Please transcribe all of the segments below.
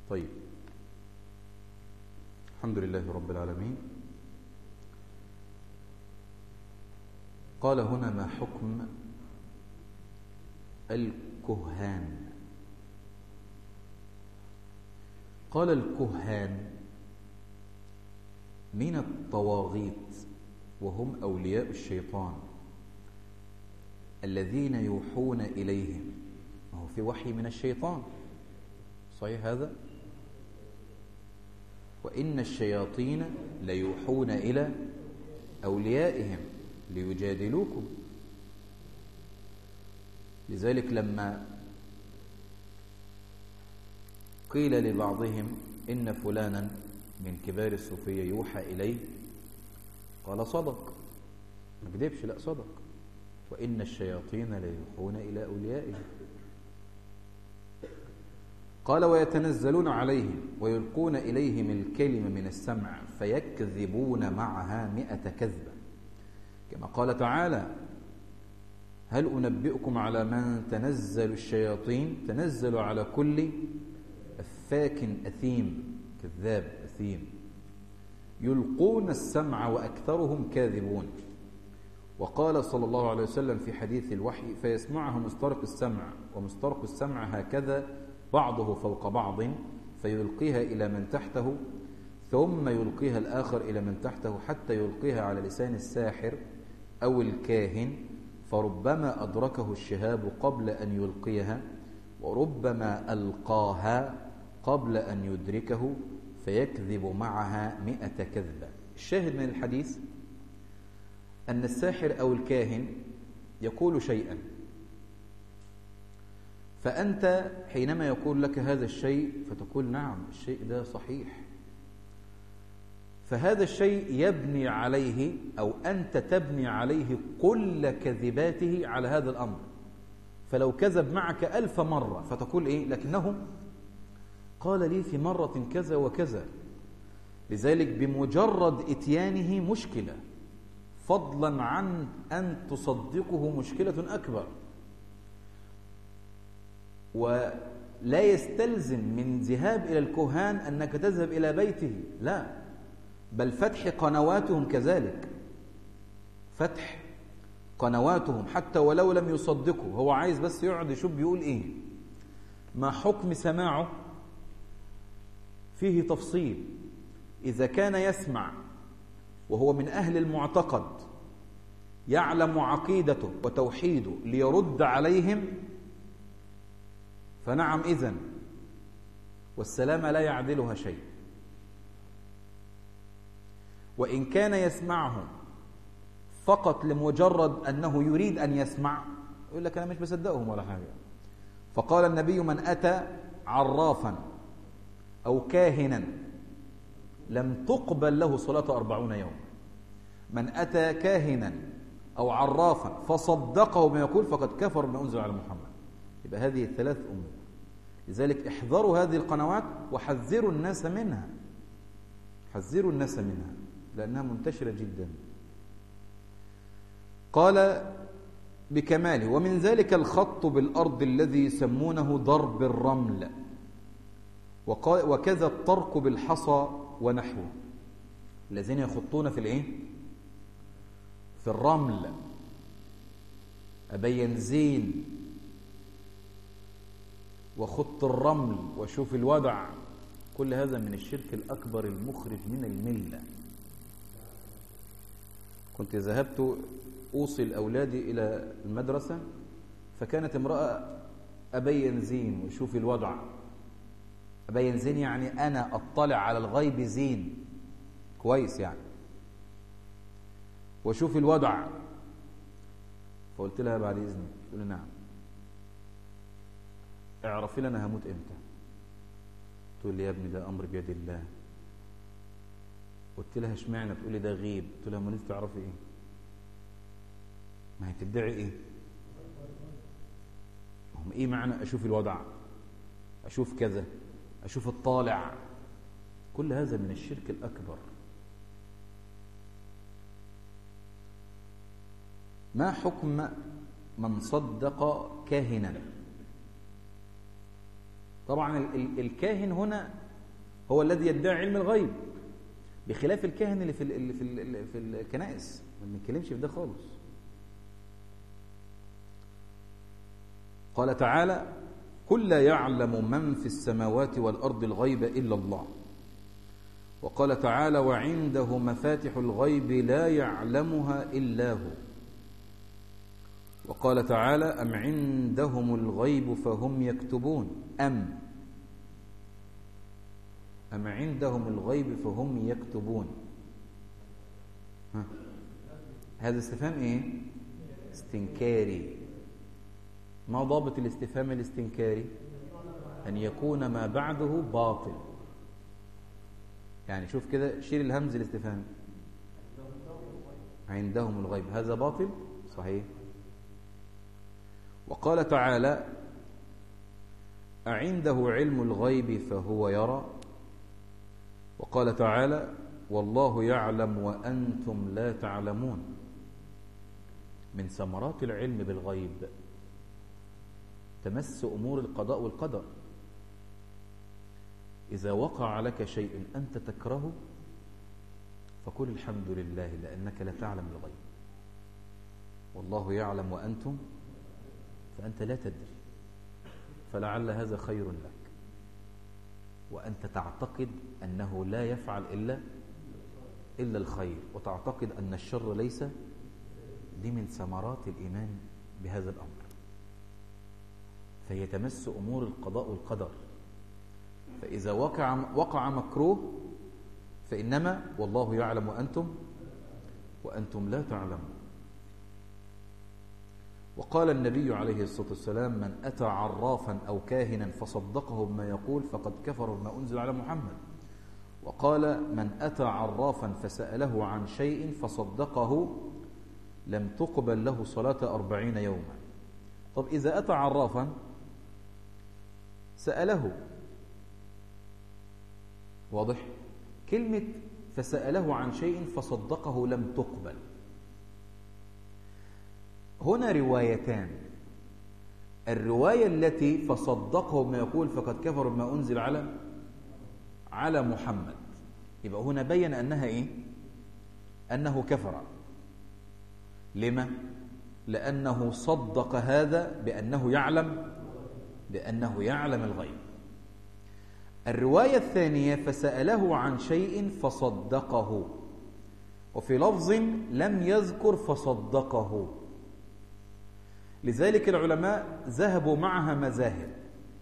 طيب الحمد لله رب العالمين قال هنا ما حكم الكهان قال الكهان من الطواغيت وهم أولياء الشيطان الذين يوحون إليهم ما هو في وحي من الشيطان صحيح هذا وإن الشياطين ليوحون إلى أوليائهم ليجادلوكم لذلك لما قيل لبعضهم إن فلانا من كبار الصوفية يوحى إليه قال صدق ما كذبش لا صدق وإن الشياطين ليوحون إلى أوليائهم قال ويتنزلون عليهم ويلقون إليهم الكلمة من السمع فيكذبون معها مئة كذبة كما قال تعالى هل أنبئكم على من تنزل الشياطين تنزل على كل أفاك أثيم كذاب أثيم يلقون السمع وأكثرهم كاذبون وقال صلى الله عليه وسلم في حديث الوحي فيسمعه مسترق السمع ومسترق السمع هكذا بعضه فوق بعض فيلقيها إلى من تحته ثم يلقيها الآخر إلى من تحته حتى يلقيها على لسان الساحر أو الكاهن فربما أدركه الشهاب قبل أن يلقيها وربما ألقاها قبل أن يدركه فيكذب معها مئة كذبة الشاهد من الحديث أن الساحر أو الكاهن يقول شيئا فأنت حينما يقول لك هذا الشيء فتقول نعم الشيء ده صحيح فهذا الشيء يبني عليه أو أنت تبني عليه كل كذباته على هذا الأمر فلو كذب معك ألف مرة فتقول إيه لكنه قال لي في مرة كذا وكذا لذلك بمجرد إتيانه مشكلة فضلا عن أن تصدقه مشكلة أكبر ولا يستلزم من ذهاب إلى الكهان أنك تذهب إلى بيته لا بل فتح قنواتهم كذلك فتح قنواتهم حتى ولو لم يصدقوا هو عايز بس يقعد يشوف بيقول ايه ما حكم سماعه فيه تفصيل إذا كان يسمع وهو من أهل المعتقد يعلم عقيدته وتوحيده ليرد عليهم فنعم إذن والسلامة لا يعدلها شيء وإن كان يسمعهم فقط لمجرد أنه يريد أن يسمع يقول لك أنا مش بصدقهم ولا حاجة فقال النبي من أتى عرافا أو كاهنا لم تقبل له صلاة أربعون يوم من أتى كاهنا أو عرافا فصدقه بما يقول فقد كفر بما أنزل على محمد يبقى هذه الثلاث أمور لذلك احذروا هذه القنوات وحذروا الناس منها حذروا الناس منها لأنها منتشرة جدا قال بكماله ومن ذلك الخط بالأرض الذي يسمونه ضرب الرمل وكذا الطرق بالحصى ونحوه الذين يخطون في الايه في الرمل أبين زين وخط الرمل وشوف الوضع كل هذا من الشرك الأكبر المخرج من الملة كنت ذهبت أوصل أولادي إلى المدرسة فكانت امرأة أبين زين وشوف الوضع أبين زين يعني أنا أطلع على الغيب زين كويس يعني وشوف الوضع فقلت لها بعد إذنك تقول لي نعم اعرفي لنا هموت امتى تقول لي يا ابني ده أمر بيد الله قلت لها اشمعنى تقول لي ده غيب قلت لها ما انت تعرفي ايه ما هي تدعي ايه هم ايه معنى اشوف الوضع اشوف كذا اشوف الطالع كل هذا من الشرك الاكبر ما حكم من صدق كاهنا طبعا الكاهن هنا هو الذي يدعي علم الغيب بخلاف الكاهن اللي في اللي في اللي في الكنائس ما بنتكلمش في ده خالص قال تعالى قل لا يعلم من في السماوات والأرض الغيب إلا الله وقال تعالى وعنده مفاتح الغيب لا يعلمها إلا هو وقال تعالى أم عندهم الغيب فهم يكتبون أم أم عندهم الغيب فهم يكتبون ها. هذا استفهام إيه استنكاري ما ضابط الاستفهام الاستنكاري أن يكون ما بعده باطل يعني شوف كده شيل الهمز الاستفهام عندهم الغيب هذا باطل صحيح وقال تعالى أعنده علم الغيب فهو يرى وقال تعالى والله يعلم وأنتم لا تعلمون من ثمرات العلم بالغيب تمس أمور القضاء والقدر إذا وقع لك شيء أنت تكرهه فقل الحمد لله لأنك لا تعلم الغيب والله يعلم وأنتم فأنت لا تدري فلعل هذا خير لك وأنت تعتقد أنه لا يفعل إلا إلا الخير وتعتقد أن الشر ليس دي من ثمرات الإيمان بهذا الأمر فهي تمس أمور القضاء والقدر فإذا وقع, وقع مكروه فإنما والله يعلم وأنتم وأنتم لا تعلمون وقال النبي عليه الصلاة والسلام من أتى عرافا أو كاهنا فصدقه بما يقول فقد كفر بما أنزل على محمد وقال من أتى عرافا فسأله عن شيء فصدقه لم تقبل له صلاة أربعين يوما طب إذا أتى عرافا سأله واضح كلمة فسأله عن شيء فصدقه لم تقبل هنا روايتان الرواية التي فصدقه بما يقول فقد كفر بما أنزل على على محمد يبقى هنا بين أنها إيه أنه كفر لما لأنه صدق هذا بأنه يعلم بأنه يعلم الغيب الرواية الثانية فسأله عن شيء فصدقه وفي لفظ لم يذكر فصدقه لذلك العلماء ذهبوا معها مذاهب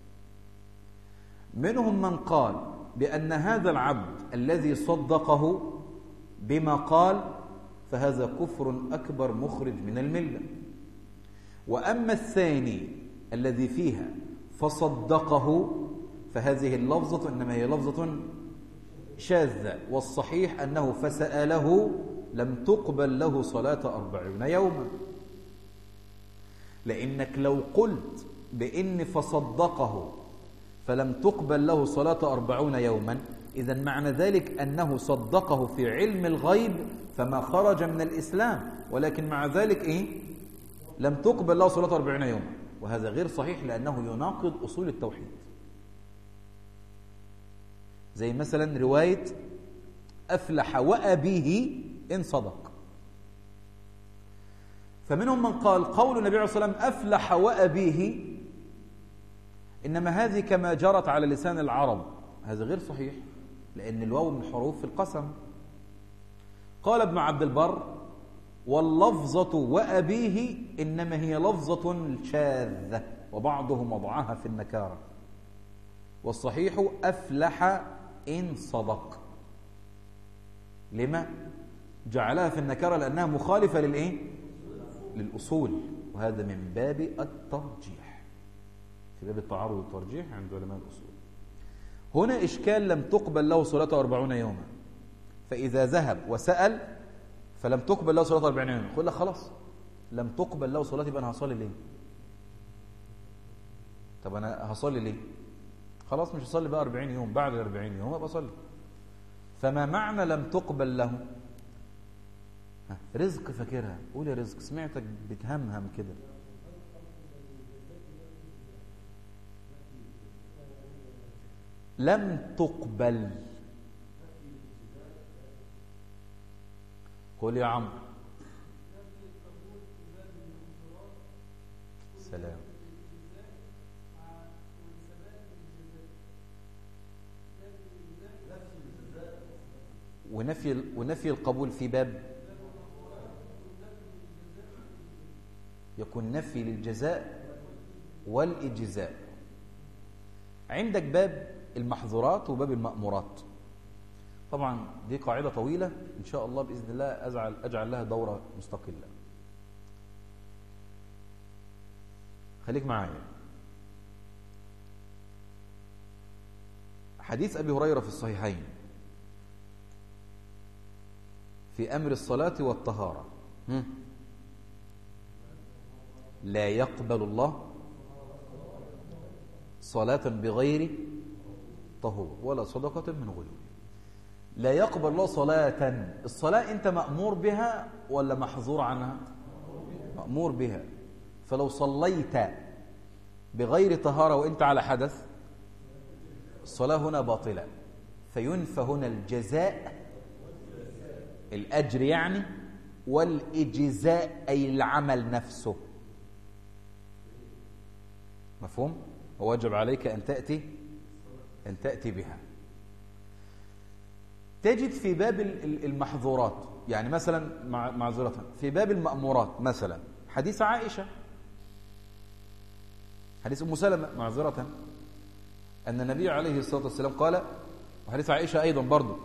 منهم من قال بأن هذا العبد الذي صدقه بما قال فهذا كفر أكبر مخرج من الملة وأما الثاني الذي فيها فصدقه فهذه اللفظة إنما هي لفظة شاذة والصحيح أنه فسأله لم تقبل له صلاة أربعين يوما لأنك لو قلت بإن فصدقه فلم تقبل له صلاة أربعون يوما إذا معنى ذلك أنه صدقه في علم الغيب فما خرج من الإسلام ولكن مع ذلك إيه؟ لم تقبل له صلاة أربعين يوما وهذا غير صحيح لأنه يناقض أصول التوحيد زي مثلا رواية أفلح وأبيه إن صدق فمنهم من قال قول النبي عليه الصلاة والسلام أفلح وأبيه إنما هذه كما جرت على لسان العرب هذا غير صحيح لأن الواو من حروف القسم قال ابن عبد البر واللفظة وأبيه إنما هي لفظة شاذة وبعضهم وضعها في النكارة والصحيح أفلح إن صدق لما؟ جعلها في النكارة لأنها مخالفة للإيه؟ للأصول وهذا من باب الترجيح في باب التعارض والترجيح عند علماء الأصول هنا إشكال لم تقبل له صلاة أربعون يوما فإذا ذهب وسأل فلم تقبل له صلاة أربعين يوما يقول لك خلاص لم تقبل له صلاة يبقى أنا هصلي ليه طب أنا هصلي ليه خلاص مش هصلي بقى 40 يوم بعد ال 40 يوم ابقى اصلي فما معنى لم تقبل له رزق فاكرها قول يا رزق سمعتك بتهمهم كده لم تقبل قول يا عم سلام ونفي ونفي القبول في باب يكون نفي للجزاء والإجزاء عندك باب المحظورات وباب المأمورات طبعا دي قاعدة طويلة إن شاء الله بإذن الله أجعل, أجعل لها دورة مستقلة خليك معايا حديث أبي هريرة في الصحيحين في أمر الصلاة والطهارة لا يقبل الله صلاة بغير طهور ولا صدقة من غير لا يقبل الله صلاة الصلاة أنت مأمور بها ولا محظور عنها مأمور بها فلو صليت بغير طهارة وأنت على حدث الصلاة هنا باطلة فينفى هنا الجزاء الأجر يعني والإجزاء أي العمل نفسه مفهوم؟ وواجب عليك أن تأتي أن تأتي بها تجد في باب المحظورات يعني مثلا معذرة في باب المأمورات مثلا حديث عائشة حديث أم سلمة معذرة أن النبي عليه الصلاة والسلام قال وحديث عائشة أيضا برضو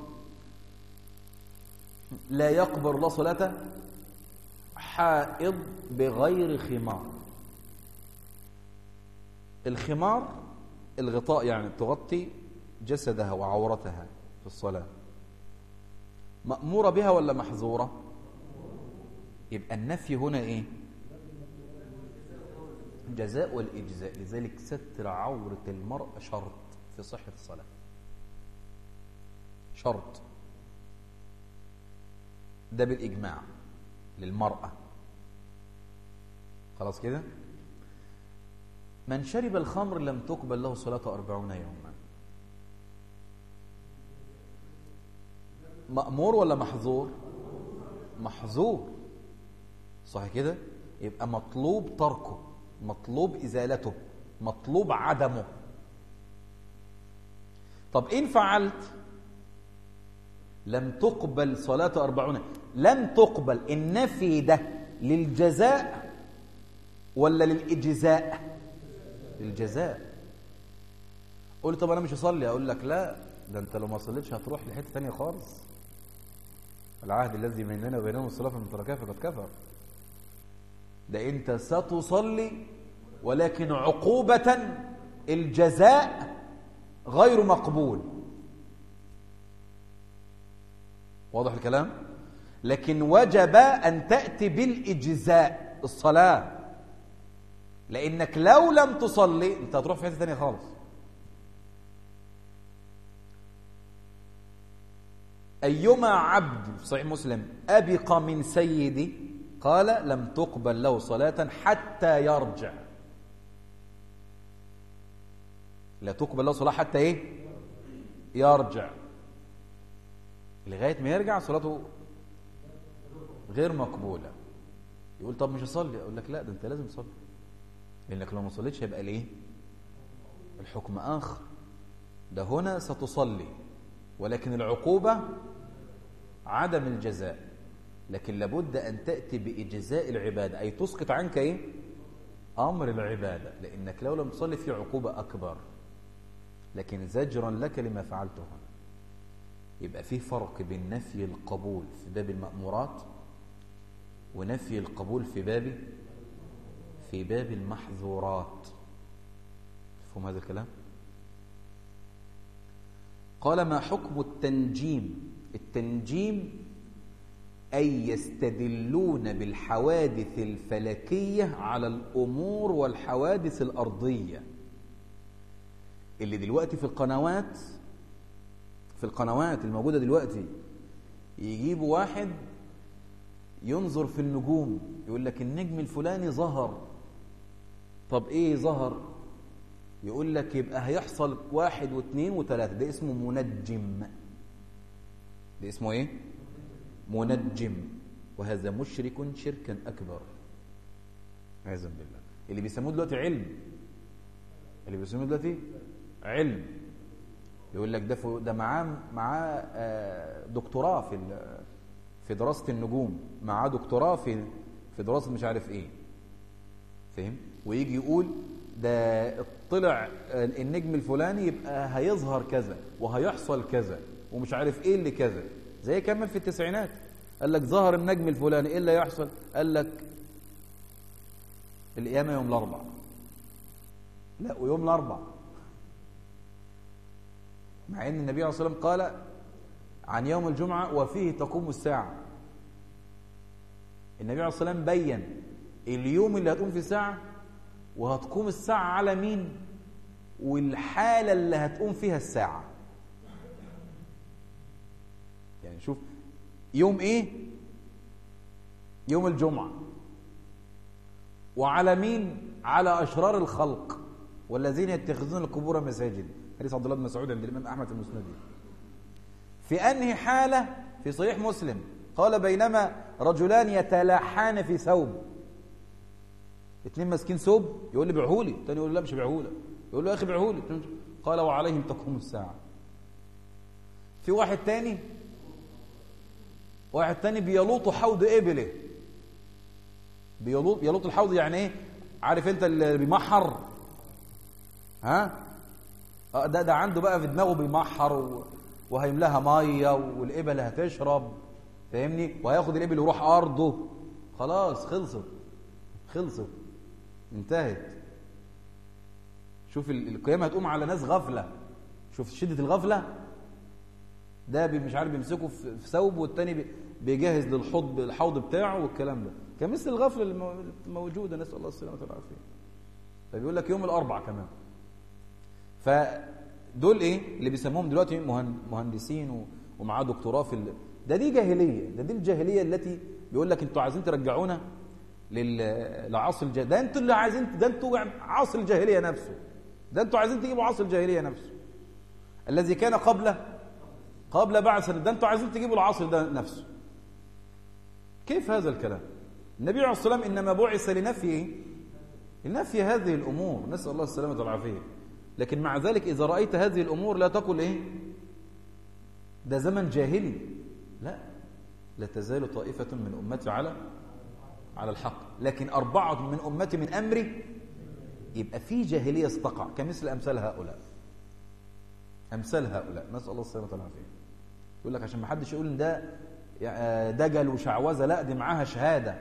لا يقبل الله صلاة حائض بغير خمار الخمار الغطاء يعني تغطي جسدها وعورتها في الصلاة مأمورة بها ولا محظورة يبقى النفي هنا ايه جزاء والإجزاء لذلك ستر عورة المرأة شرط في صحة الصلاة شرط ده بالإجماع للمرأة خلاص كده من شرب الخمر لم تقبل له صلاة أربعون يوما مأمور ولا محظور محظور صح كده يبقى مطلوب تركه مطلوب إزالته مطلوب عدمه طب إن فعلت لم تقبل صلاة أربعون لم تقبل النفي ده للجزاء ولا للإجزاء للجزاء قلت طب أنا مش هصلي أقول لك لا ده أنت لو ما صليتش هتروح لحتة ثانيه خالص العهد الذي بيننا وبينهم الصلاة فمن تركها فقد كفر ده أنت ستصلي ولكن عقوبة الجزاء غير مقبول واضح الكلام لكن وجب أن تأتي بالإجزاء الصلاة لأنك لو لم تصلي أنت هتروح في حتة ثانية خالص أيما عبد في صحيح مسلم أبق من سيدي قال لم تقبل له صلاة حتى يرجع لا تقبل له صلاة حتى إيه يرجع لغاية ما يرجع صلاته غير مقبولة يقول طب مش هصلي أقول لك لا ده أنت لازم تصلي لأنك لو ما صليتش هيبقى ليه الحكم آخر ده هنا ستصلي ولكن العقوبة عدم الجزاء لكن لابد أن تأتي بإجزاء العبادة أي تسقط عنك إيه؟ أمر العبادة لأنك لو لم تصلي في عقوبة أكبر لكن زجرا لك لما فعلته هنا يبقى فيه فرق بين نفي القبول في باب المأمورات ونفي القبول في باب في باب المحظورات فهم هذا الكلام قال ما حكم التنجيم التنجيم أي يستدلون بالحوادث الفلكية على الأمور والحوادث الأرضية اللي دلوقتي في القنوات في القنوات الموجودة دلوقتي يجيبوا واحد ينظر في النجوم يقول لك النجم الفلاني ظهر طب ايه ظهر يقول لك يبقى هيحصل واحد واثنين وثلاثة ده اسمه منجم ده اسمه ايه منجم وهذا مشرك شركا أكبر عياذا بالله اللي بيسموه دلوقتي علم اللي بيسموه دلوقتي علم يقول لك ده ده معاه معاه آه، دكتوراه في في دراسة النجوم معاه دكتوراه في في دراسة مش عارف ايه فهم ويجي يقول ده طلع النجم الفلاني يبقى هيظهر كذا وهيحصل كذا ومش عارف ايه اللي كذا زي كمان في التسعينات قال لك ظهر النجم الفلاني ايه اللي يحصل قال لك القيامة يوم الاربع لا ويوم الاربع مع ان النبي عليه الصلاة والسلام قال عن يوم الجمعة وفيه تقوم الساعة النبي عليه الصلاة والسلام بين اليوم اللي هتقوم فيه الساعة وهتقوم الساعة على مين والحالة اللي هتقوم فيها الساعة يعني شوف يوم ايه يوم الجمعة وعلى مين على أشرار الخلق والذين يتخذون القبور مساجد حديث عبد الله بن مسعود عند الإمام أحمد المسندي في أنهي حالة في صحيح مسلم قال بينما رجلان يتلاحان في ثوب اتنين ماسكين ثوب يقول لي بيعهولي الثاني يقول له لا مش بيعهولك يقول له يا اخي بيعهولي قال وعليهم تقوم الساعه في واحد تاني واحد تاني بيلوط حوض ابله بيلوط يلوط الحوض يعني ايه عارف انت اللي بيمحر ها آه، ده ده عنده بقى في دماغه بيمحر وهيملاها ميه والابل هتشرب فاهمني وهياخد الابل ويروح ارضه خلاص خلصت خلصت انتهت شوف القيامة هتقوم على ناس غفلة شوف شدة الغفلة ده مش عارف بيمسكه في ثوب والتاني بيجهز للحوض الحوض بتاعه والكلام ده كمثل الغفلة الموجودة نسأل الله السلامة والعافية فبيقول لك يوم الأربع كمان فدول ايه اللي بيسموهم دلوقتي مهندسين ومعاه دكتوراه في ده دي جاهلية ده دي الجاهلية التي بيقول لك انتوا عايزين ترجعونا لعصر الجاهلية ده انتوا اللي عايزين ده انتوا عصر الجاهلية نفسه ده انتوا عايزين تجيبوا عصر الجاهلية نفسه الذي كان قبل قبل بعث ده انتوا عايزين تجيبوا العصر ده نفسه كيف هذا الكلام النبي عليه الصلاة والسلام إنما بعث لنفي ايه لنفي هذه الأمور نسأل الله السلامة والعافية لكن مع ذلك إذا رأيت هذه الأمور لا تقل إيه ده زمن جاهلي لا لا تزال طائفة من أمتي على على الحق لكن أربعة من أمتي من أمري يبقى في جاهلية استقع كمثل أمثال هؤلاء أمثال هؤلاء نسأل الله السلامة والعافية يقول لك عشان ما حدش يقول إن ده آه، دجل وشعوذة لا دي معاها شهادة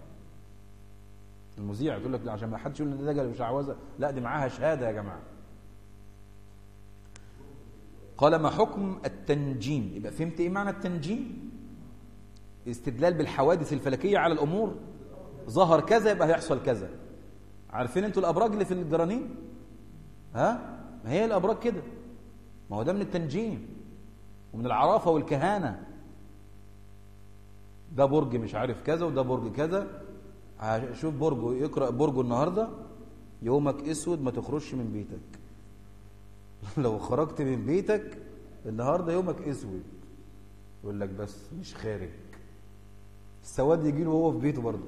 المذيع تقول لك عشان ما حدش يقول إن ده دجل وشعوذة لا دي معاها شهادة يا جماعة قال ما حكم التنجيم يبقى فهمت ايه معنى التنجيم استدلال بالحوادث الفلكية على الأمور ظهر كذا يبقى هيحصل كذا عارفين انتوا الابراج اللي في الجرانين ها ما هي الابراج كده ما هو ده من التنجيم ومن العرافه والكهانه ده برج مش عارف كذا وده برج كذا شوف برجه يقرا برجه النهارده يومك اسود ما تخرجش من بيتك لو خرجت من بيتك النهارده يومك اسود يقول لك بس مش خارج السواد يجي له وهو في بيته برضه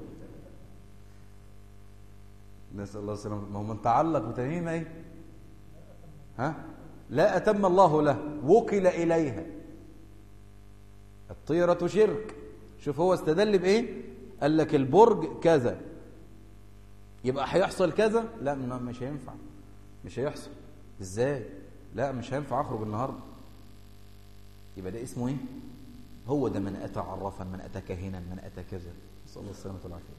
نسأل الله السلامة ما هو من تعلق بتميم ايه ها لا أتم الله له وكل إليها الطيرة شرك شوف هو استدل بإيه قال لك البرج كذا يبقى هيحصل كذا لا مش هينفع مش هيحصل ازاي لا مش هينفع اخرج النهارده يبقى ده اسمه ايه هو ده من اتى عرفا من اتى كاهنا من اتى كذا نسال الله السلامه والعافيه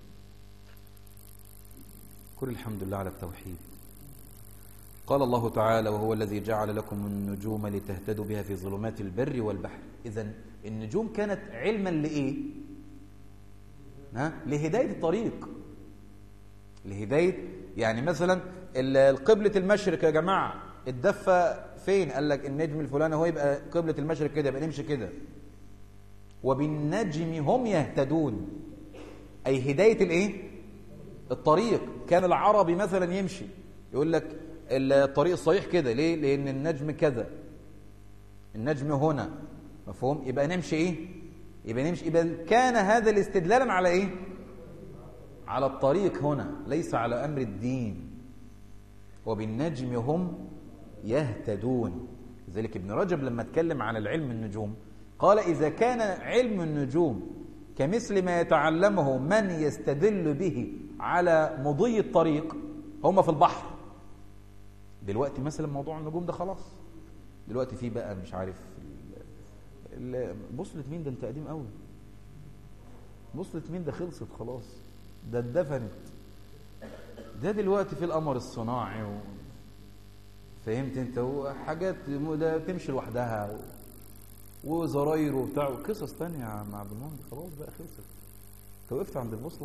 كل الحمد لله على التوحيد قال الله تعالى وهو الذي جعل لكم النجوم لتهتدوا بها في ظلمات البر والبحر إذا النجوم كانت علما لإيه ها؟ لهداية الطريق لهداية يعني مثلا القبلة المشرق يا جماعة الدفة فين قال لك النجم الفلاني هو يبقى قبلة المشرق كده يبقى نمشي كده وبالنجم هم يهتدون أي هداية الإيه الطريق كان العربي مثلا يمشي يقول لك الطريق الصحيح كده ليه لان النجم كذا النجم هنا مفهوم يبقى نمشي ايه يبقى نمشي يبقى كان هذا الاستدلالا على ايه على الطريق هنا ليس على امر الدين وبالنجم هم يهتدون لذلك ابن رجب لما اتكلم عن العلم النجوم قال إذا كان علم النجوم كمثل ما يتعلمه من يستدل به على مضي الطريق هم في البحر دلوقتي مثلا موضوع النجوم ده خلاص دلوقتي في بقى مش عارف بوصلة مين ده انت قديم قوي بوصلة مين ده خلصت خلاص ده اتدفنت ده دلوقتي في القمر الصناعي و... فهمت انت وحاجات ده تمشي لوحدها و... وزراير وبتاع وقصص تانية يا عم عبد المهندس خلاص بقى خلصت انت وقفت عند البوصله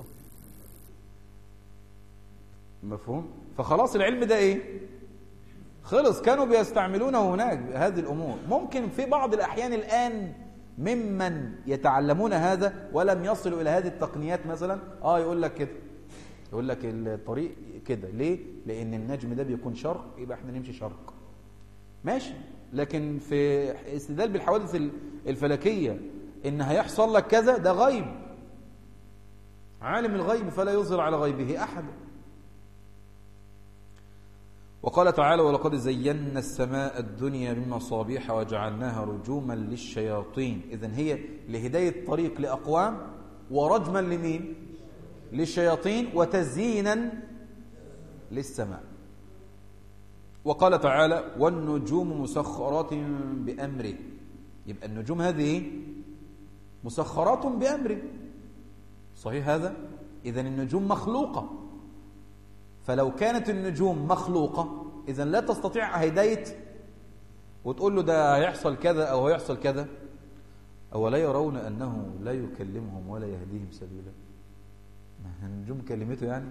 مفهوم فخلاص العلم ده ايه خلص كانوا بيستعملونه هناك هذه الامور ممكن في بعض الاحيان الان ممن يتعلمون هذا ولم يصلوا الى هذه التقنيات مثلا اه يقول لك كده يقول لك الطريق كده ليه لان النجم ده بيكون شرق يبقى احنا نمشي شرق ماشي لكن في استدلال بالحوادث الفلكيه ان هيحصل لك كذا ده غيب عالم الغيب فلا يظهر على غيبه احد وقال تعالى ولقد زينا السماء الدنيا بمصابيح وجعلناها رجوما للشياطين اذا هي لهدايه طريق لاقوام ورجما لمين للشياطين وتزيينا للسماء وقال تعالى والنجوم مسخرات بأمره يبقى النجوم هذه مسخرات بأمره صحيح هذا إذا النجوم مخلوقة فلو كانت النجوم مخلوقة إذا لا تستطيع هداية وتقول له ده هيحصل كذا أو هيحصل كذا أولا يرون أنه لا يكلمهم ولا يهديهم سبيلا ما النجوم كلمته يعني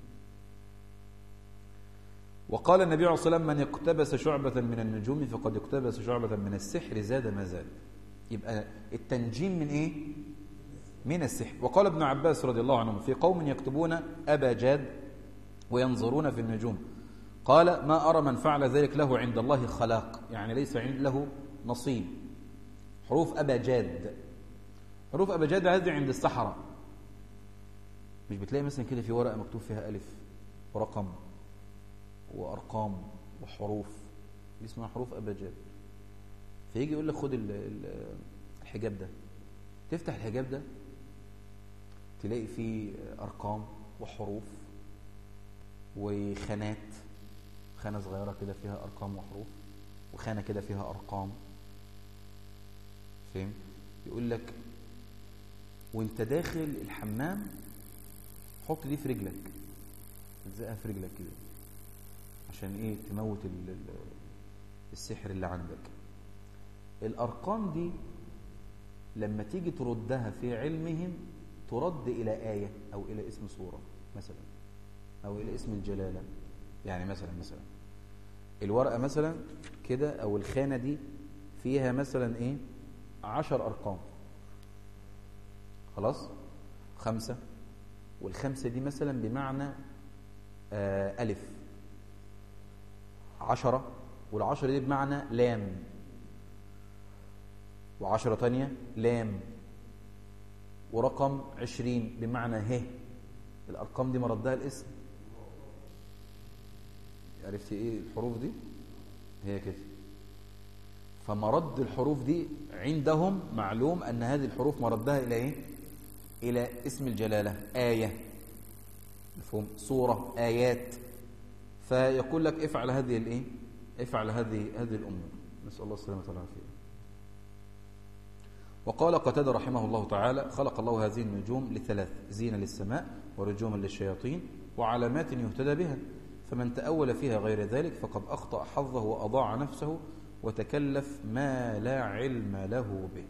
وقال النبي عليه الصلاة والسلام من اقتبس شعبة من النجوم فقد اقتبس شعبة من السحر زاد ما زاد يبقى التنجيم من ايه من السحر وقال ابن عباس رضي الله عنه في قوم يكتبون أبا جاد وينظرون في النجوم قال ما أرى من فعل ذلك له عند الله خلاق يعني ليس عند له نصيب حروف أبا جاد حروف أبا جاد هذه عند السحرة مش بتلاقي مثلا كده في ورقة مكتوب فيها ألف ورقم وأرقام وحروف دي اسمها حروف أبجاد فيجي يقول لك خد الحجاب ده تفتح الحجاب ده تلاقي فيه أرقام وحروف وخانات خانة صغيرة كده فيها أرقام وحروف وخانة كده فيها أرقام فهم؟ يقول لك وانت داخل الحمام حط دي في رجلك تلزقها في رجلك كده عشان ايه تموت السحر اللي عندك الارقام دي لما تيجي تردها في علمهم ترد الى ايه او الى اسم سوره مثلا او الى اسم الجلاله يعني مثلا مثلا الورقه مثلا كده او الخانه دي فيها مثلا ايه عشر ارقام خلاص خمسه والخمسه دي مثلا بمعنى آه الف عشرة والعشرة دي بمعنى لام وعشرة تانية لام ورقم عشرين بمعنى ه الأرقام دي مردها الاسم عرفتي ايه الحروف دي هي كده فمرد الحروف دي عندهم معلوم أن هذه الحروف مردها إلى إيه إلى اسم الجلالة آية مفهوم صورة آيات فيقول لك افعل هذه الايه افعل هذه هذه الامور نسال الله السلامه والعافيه وقال قتاده رحمه الله تعالى خلق الله هذه النجوم لثلاث زينه للسماء ورجوما للشياطين وعلامات يهتدى بها فمن تأول فيها غير ذلك فقد أخطأ حظه وأضاع نفسه وتكلف ما لا علم له به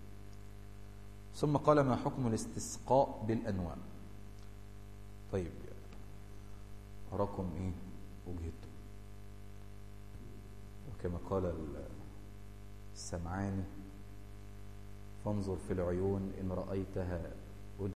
ثم قال ما حكم الاستسقاء بالأنواع طيب رقم ايه وجهته وكما قال السمعاني فانظر في العيون إن رأيتها